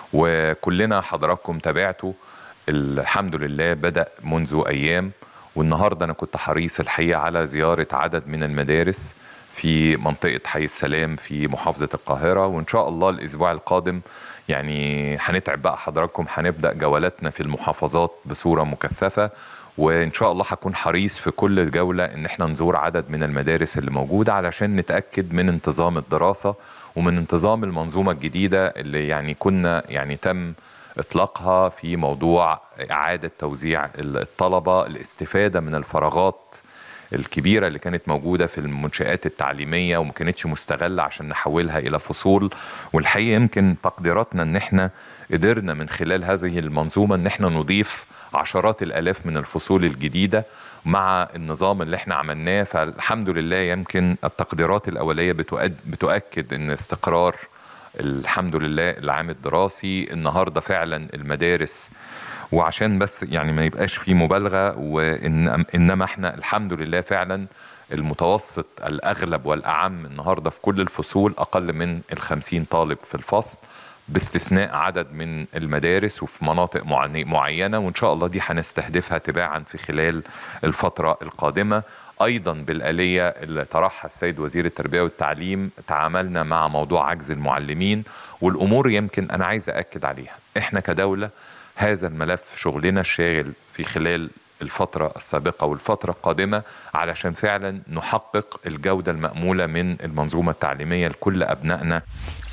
وكلنا حضراتكم تابعتوا الحمد لله بدأ منذ أيام والنهاردة أنا كنت حريص الحقيقة على زيارة عدد من المدارس في منطقة حي السلام في محافظة القاهرة وإن شاء الله الأسبوع القادم يعني هنتعب بقى حضراتكم هنبدأ جولاتنا في المحافظات بصورة مكثفة وإن شاء الله هكون حريص في كل جولة إن احنا نزور عدد من المدارس اللي موجودة علشان نتأكد من انتظام الدراسة ومن انتظام المنظومة الجديدة اللي يعني كنا يعني تم اطلاقها في موضوع اعاده توزيع الطلبه الاستفاده من الفراغات الكبيرة اللي كانت موجودة في المنشآت التعليمية وما كانتش مستغلة عشان نحولها إلى فصول والحقيقة يمكن تقديراتنا إن إحنا قدرنا من خلال هذه المنظومة إن إحنا نضيف عشرات الآلاف من الفصول الجديدة مع النظام اللي احنا عملناه فالحمد لله يمكن التقديرات الأولية بتؤكد إن استقرار الحمد لله العام الدراسي النهارده فعلا المدارس وعشان بس يعني ما يبقاش في مبالغه وإن انما احنا الحمد لله فعلا المتوسط الاغلب والاعم النهارده في كل الفصول اقل من ال 50 طالب في الفصل باستثناء عدد من المدارس وفي مناطق معينه وان شاء الله دي هنستهدفها تباعا في خلال الفتره القادمه ايضا بالاليه اللي طرحها السيد وزير التربيه والتعليم تعاملنا مع موضوع عجز المعلمين والامور يمكن انا عايز اكد عليها احنا كدوله هذا الملف شغلنا الشاغل في خلال الفترة السابقة والفترة القادمة علشان فعلا نحقق الجودة المأمولة من المنظومة التعليمية لكل أبنائنا